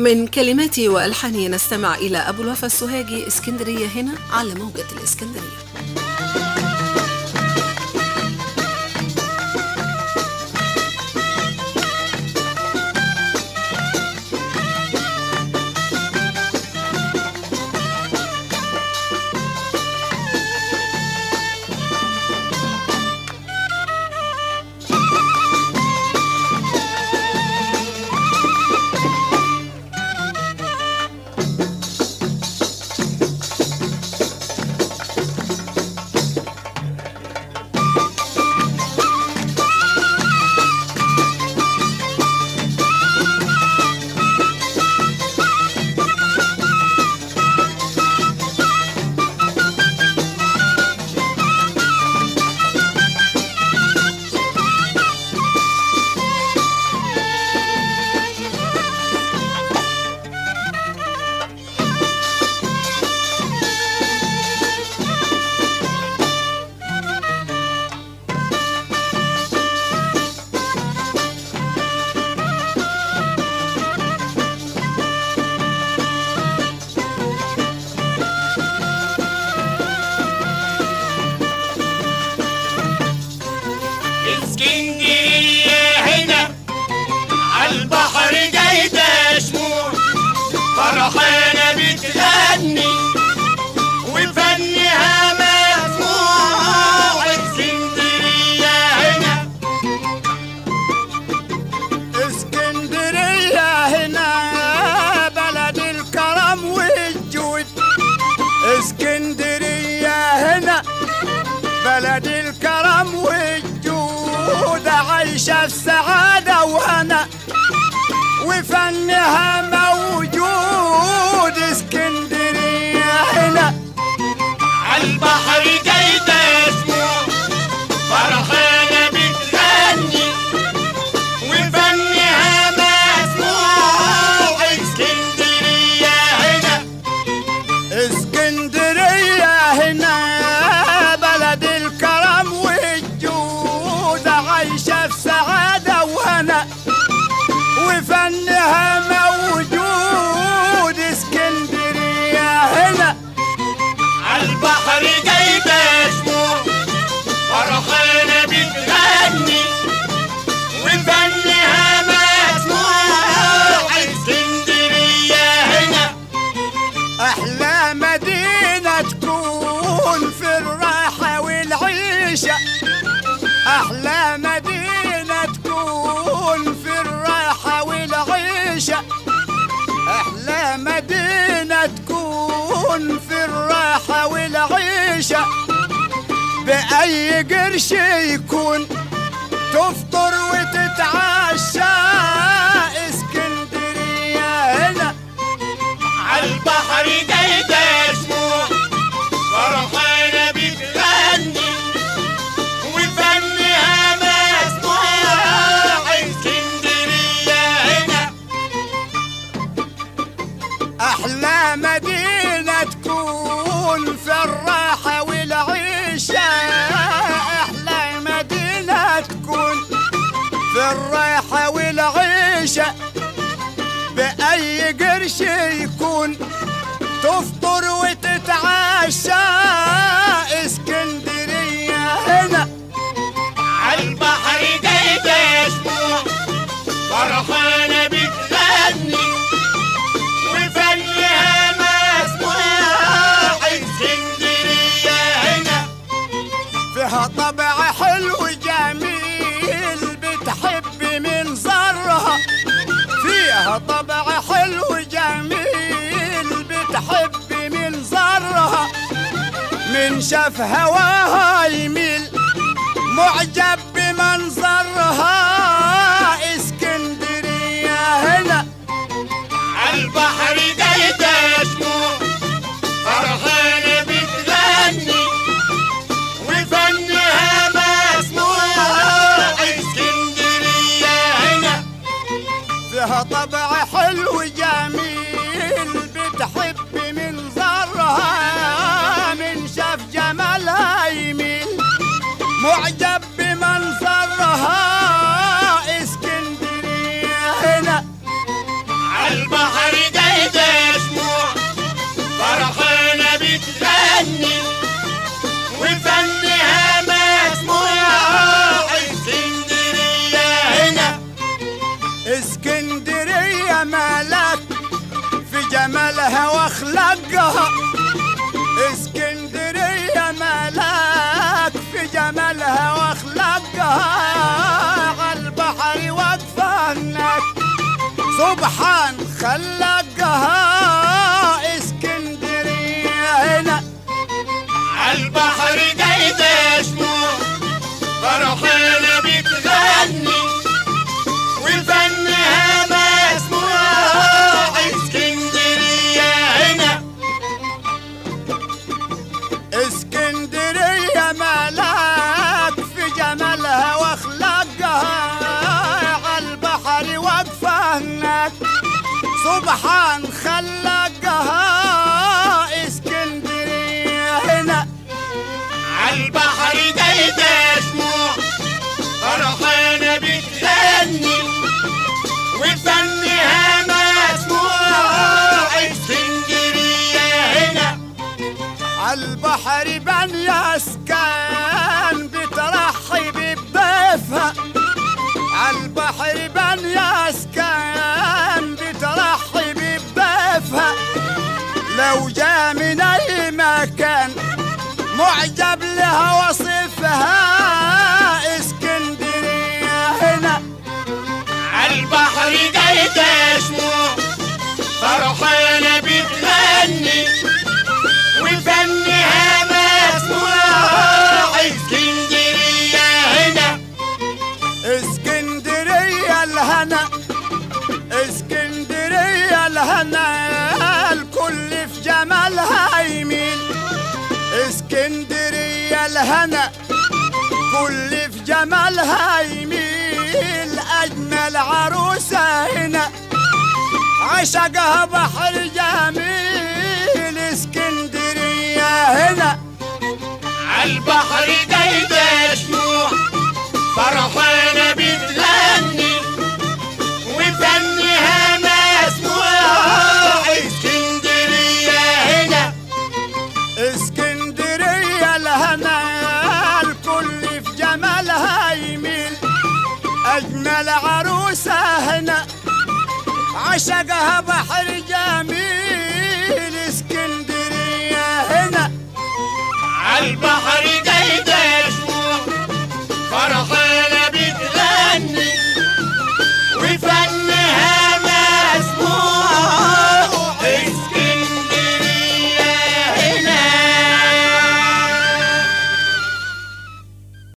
من كلمات والحان نستمع الى ابو الوفا السهاجي اسكندريه هنا على موجه الاسكندريه اسكندرية هنا عالبحر جايدة شموع فرحانة بتغني وفنها مسموع اسكندرية هنا اسكندرية هنا بلد الكرم والجود اسكندرية هنا بلد الكرم والجود عايشة في سعادة وهنا وفنها موجود اسكندرية هنا عالبحر جايدة شموع فرحانة بتغني وفنها مسموع اسكندرية هنا اسكندرية هنا بلد الكرم والجود عايشة في سعادة وهنا وفنها موجود اسكندرية هنا عالبحر جايبة شموع فرحانة بتغني وفنها مسموع اسكندرية هنا أحلى مدينة تكون في الراحة والعيشة أحلى مدينة تكون في الراحة والعيشة أحلى مدينة تكون في الراحة والعيشة بأي قرش يكون تفطر وتتعشى اسكندرية هنا عالبحر جايبة شموع فرحانة بتغني وفنها مسموع اسكندرية هنا أحلى مدينة تكون في الراحة والعيشة أحلى مدينة تكون في الراحة والعيشة بأي قرش يكون تفطر وتتعشى اسكندرية هنا عالبحر جايبة شموع فرحانة بتغني وفنها مسموع اسكندرية هنا فيها طبع حلو جميل بتحب منظرها فيها طبع حلو جميل بتحب منظرها من شاف هواها يميل معجب بمنظرها اسكندرية هنا عالبحر جايبة شموع فرحانة بتغني وفنها مسموع اسكندرية هنا فيها طبع حلو جميل بتحب منظرها من شاف جمالها يميل معجب بمنظرها اسكندرية هنا عالبحر خلقها اسكندرية ملاك في جمالها واخلاقها عالبحر واقفة هناك سبحان خلقها اسكندرية هنا عالبحر جايدة شموع فرحانة بتغني وفنها مسموع اسكندرية هنا اسكندرية ملاك في جمالها واخلاقها عالبحر واقفة هناك سبحان خلقها اسكندرية هنا عالبحر جايدة شموع فرحانة بتغني وفنها مسموع اسكندرية هنا عالبحر بني اسكان بترحب بضيفها عالبحر بني اسكان بترحب بضيفها لو جاء من اي مكان معجب لها وصفها اسكندريه هنا عالبحر جايدة شموع فرحانة بتغني وفنها مسموع اسكندرية هنا اسكندريه الهنا اسكندريه الهنا الكل في جمالها يميل اسكندريه الهنا كل في جمالها يميل اجمل عروسه هنا عشقها بحر جميل اسكندريه هنا عالبحر جايدة شموع فرحانة بتغني وفنها مسموع اسكندرية هنا اسكندرية الهنا الكل في جمالها يميل أجمل عروسة هنا عشقها بحر جميل اسكندرية هنا عالبحر